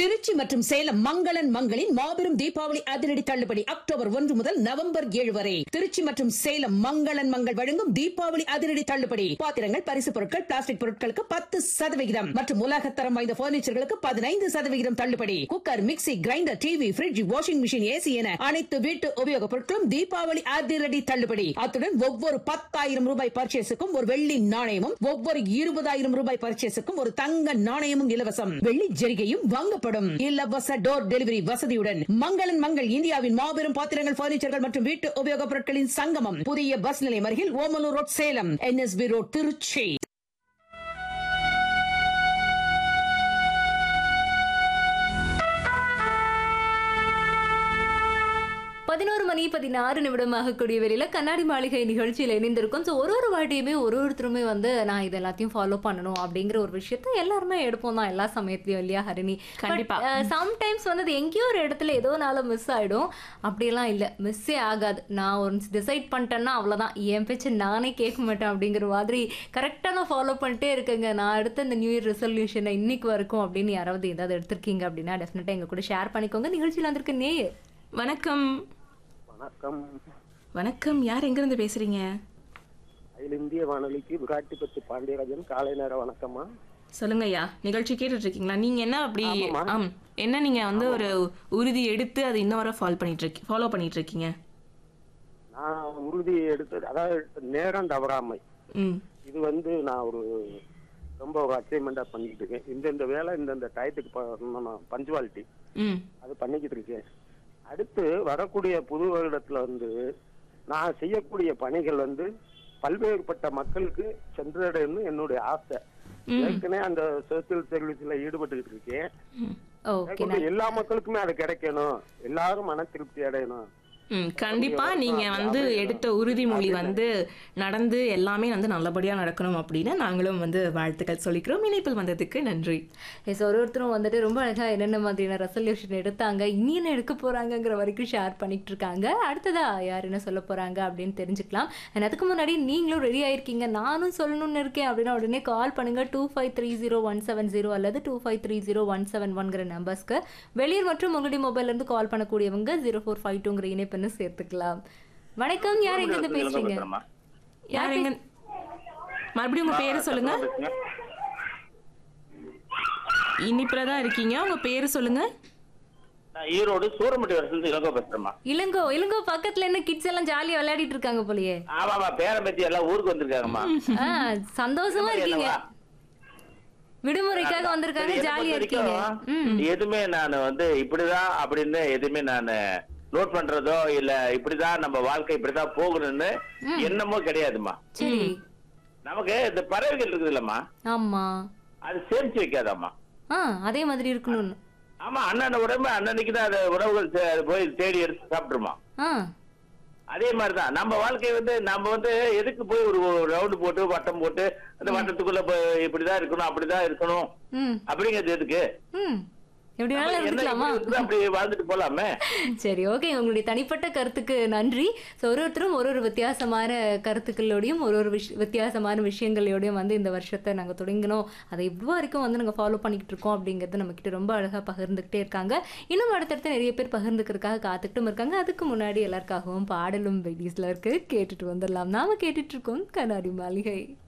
திருச்சி மற்றும் சேலம் மங்களன் மங்களின் மாபெரும் தீபாவளி அதிரடி தள்ளுபடி அக்டோபர் ஒன்று முதல் நவம்பர் ஏழு வரை திருச்சி மற்றும் சேலம் மங்களன் மங்கள் வழங்கும் தீபாவளி அதிரடி தள்ளுபடி பாத்திரங்கள் பரிசு பொருட்கள் பிளாஸ்டிக் பொருட்களுக்கு பத்து சதவிகிதம் மற்றும் உலகத்தரம் வாய்ந்த பர்னிச்சர்களுக்கு பதினைந்து சதவிகிதம் தள்ளுபடி cooker mixie grinder TV fridge washing machine AC என அனைத்து வீட்டு உபயோகப் பொருட்களும் தீபாவளி அதிரடி தள்ளுபடி அத்துடன் ஒவ்வொரு பத்தாயிரம் ரூபாய் பர்ச்சேஸுக்கும் ஒரு வெள்ளி நாணயமும் ஒவ்வொரு இருபதாயிரம் ரூபாய் பர்ச்சேஸுக்கும் ஒரு தங்க நாணயமும் இலவசம் வெள்ளி ஜெரிகையும் வாங்கப்படும் இலவச டோர் டெலிவரி வசதியுடன் மங்களன் மங்கள் இந்தியாவின் மாபெரும் பாத்திரங்கள் பர்னிச்சர்கள் மற்றும் வீட்டு உபயோகப் பொருட்களின் சங்கமம் புதிய பஸ் நிலையம் அருகில் Omalur road Salem NSB road Trichy பதினோரு மணி பதினாறு நிமிடமாக கூடிய வெளியில கண்ணாடி மாளிகை நிகழ்ச்சியில் இணைந்திருக்கும் ஸோ ஒரு ஒரு வாட்டியுமே ஒரு ஒருத்தருமே வந்து நான் இது எல்லாத்தையும் ஃபாலோ பண்ணணும் அப்படிங்கிற ஒரு விஷயத்த எல்லாருமே எடுப்போம் தான் எல்லா சமயத்துலயும் இல்லையா ஹரிணி கண்டிப்பா. சம்டைம்ஸ் வந்து அது எங்கேயோ ஒரு இடத்துல ஏதோ நாள மிஸ் ஆயிடும் அப்படியெல்லாம் இல்லை மிஸ்ஸே ஆகாது நான் ஒன்ஸ் டிசைட் பண்ணிட்டேன்னா அவ்வளோதான் என் பேச்சு நானே கேட்க மாட்டேன் அப்படிங்கிற மாதிரி கரெக்டாக நான் ஃபாலோ பண்ணிட்டே இருக்கேங்க நான் அடுத்த இந்த நியூ இயர் ரெசல்யூஷனை இன்னைக்கு வரைக்கும் அப்படின்னு யாராவது ஏதாவது எடுத்திருக்கீங்க அப்படின்னா டெஃபினட்டாக எங்க கூட ஷேர் பண்ணிக்கோங்க நிகழ்ச்சியில் வந்திருக்க நேயர் வணக்கம் வணக்கம் வணக்கம் யார் எங்க இருந்து பேசுறீங்க அகில இந்திய வானொலிக்கு விராட்டிப்பத்து பாண்டியராஜன் காலை நேர வணக்கம்மா சொல்லுங்க ஐயா நிகழ்ச்சி கேட்டுட்டு இருக்கீங்களா நீங்க என்ன அப்படி ஆமாம்மா. ஆம் என்ன நீங்க வந்து ஒரு உறுதி எடுத்து அதை இன்ன வரை ஃபாலோ பண்ணிட்டு இருக்கீங்க ஃபாலோ பண்ணிட்டு இருக்கீங்க நான் உறுதி எடுத்தது அதாவது நேரம் தவறாமை ம் இது வந்து நான் ஒரு ரொம்ப ஒரு அச்சீவ்மெண்டா பண்ணிட்டு இருக்கேன் இந்தந்த வேலை இந்தந்த டயத்துக்கு பண்ணணும் பஞ்சுவாலிட்டி ம் அது பண்ணிக்கிட்டு இருக்கேன் அடுத்து வரக்கூடிய புது வருடத்துல வந்து நான் செய்யக்கூடிய பணிகள் வந்து பல்வேறுபட்ட மக்களுக்கு சென்றடையணும்னு என்னுடைய ஆசை ஏற்கனவே அந்த சோசியல் சர்வீஸ்ல ஈடுபட்டுக்கிட்டு இருக்கேன் ஓகே மேற்கொண்டு எல்லா மக்களுக்குமே அது கிடைக்கணும் எல்லாரும் மன திருப்தி அடையணும் ம் கண்டிப்பா நீங்க வந்து எடுத்த உறுதிமொழி வந்து நடந்து எல்லாமே வந்து நல்லபடியா நடக்கணும் அப்படின்னு நாங்களும் வந்து வாழ்த்துக்கள் சொல்லிக்கிறோம் இணைப்பில் வந்ததுக்கு நன்றி எஸ் ஒரு ஒருத்தரும் வந்துட்டு ரொம்ப அழகா என்னென்ன மாதிரியான ரெசல்யூஷன் எடுத்தாங்க இனி என்ன எடுக்க போறாங்கங்கிற வரைக்கும் ஷேர் பண்ணிட்டு இருக்காங்க அடுத்ததா யார் என்ன சொல்ல போறாங்க அப்படின்னு தெரிஞ்சுக்கலாம் And அதுக்கு முன்னாடி நீங்களும் ரெடி ஆயிருக்கீங்க நானும் சொல்லணும்னு இருக்கேன் அப்படின்னா உடனே கால் பண்ணுங்க two five three zero one seven zero அல்லது two five three zero one seven ஒன்கிற நம்பர்ஸ்க்கு வெளியூர் மற்றும் உங்களுடைய மொபைல்ல இருந்து கால் பண்ணக்கூடியவங்க ஜீரோ ஃபோர் ஃபைவ் டூங்கிற இணைப்புன்னு சேர்த்துக்கலாம் வணக்கம் யார் எங்க இருந்து பேசுறீங்க யார் எங்க மறுபடியும் உங்க பேரு சொல்லுங்க இனிப்புல தான் இருக்கீங்க உங்க பேரு சொல்லுங்க நான் ஈரோடு சூரமட்டி வருஷத்துல இளங்கோ பேசுறேம்மா இளங்கோ இளங்கோ பக்கத்துல என்ன கிட்ஸ் எல்லாம் ஜாலியா விளையாடிட்டு இருக்காங்க போலயே ஆமாமா பேரன் பேத்தி எல்லாம் ஊருக்கு வந்திருக்காங்கம்மா ஆ, சந்தோஷமா இருக்கீங்க என்னவா? விடுமுறைக்காக வந்திருக்காங்க என்னை ஜாலியா பொறுத்த இருக்கீங்க வரைக்கும் ம் எதுவுமே நான் வந்து இப்படிதான் அப்படின்னு எதுவுமே நான் நோட் பண்றதோ இல்ல இப்படிதான் நம்ம வாழ்க்கை இப்படிதான் போகணும்னு எண்ணமோ கிடையாதும்மா சரி நமக்கு இந்த பறவைகள் இருக்குது இல்லம்மா ஆமா அது சேமிச்சு வைக்காதாம்மா ஆ அதே மாதிரி இருக்கணும்னு ஆமா அண்ணன் உடம்பு அண்ணனுக்கு தான் அது உணவுகள் தே- அது போய் தேடி எடுத்து சாப்பிட்டுருமா ஆ அதே மாதிரிதான் நம்ம வாழ்க்கை வந்து நம்ம வந்து எதுக்கு போய் ஒரு ரவுண்டு போட்டு வட்டம் போட்டு அந்த வட்டத்துக்குள்ள போய் இப்படிதான் இருக்கணும் அப்படிதான் இருக்கணும் ம் அப்படிங்கிறது எதுக்கு ம் எப்படி வேணாலும் என்ன இருந்துக்கலாமா இப்படி இருக்குதோ அப்படி வாழ்ந்துட்டு போலாமே சரி ஓகே உங்களுடைய தனிப்பட்ட கருத்துக்கு நன்றி ஸோ ஒரு ஒருத்தரும் ஒரு ஒரு வித்தியாசமான கருத்துக்களோடையும் ஒரு ஒரு விஷ் வித்தியாசமான விஷயங்களோடையும் வந்து இந்த வருஷத்தை நாங்கள் தொடங்கினோம் அதை இவ்வளோ வரைக்கும் வந்து நாங்கள் ஃபாலோ பண்ணிக்கிட்டு இருக்கோம் அப்படிங்கிறது நம்மக்கிட்ட ரொம்ப அழகாக பகிர்ந்துக்கிட்டே இருக்காங்க இன்னும் அடுத்தடுத்து நிறைய பேர் பகிர்ந்துக்கிறதுக்காக காத்துக்கிட்டும் இருக்காங்க அதுக்கு முன்னாடி எல்லாருக்காகவும் பாடலும் வெடிஸில் இருக்கு கேட்டுட்டு வந்துடலாம் நாம கேட்டுட்டு இருக்கோம் கண்ணாடி மாளிகை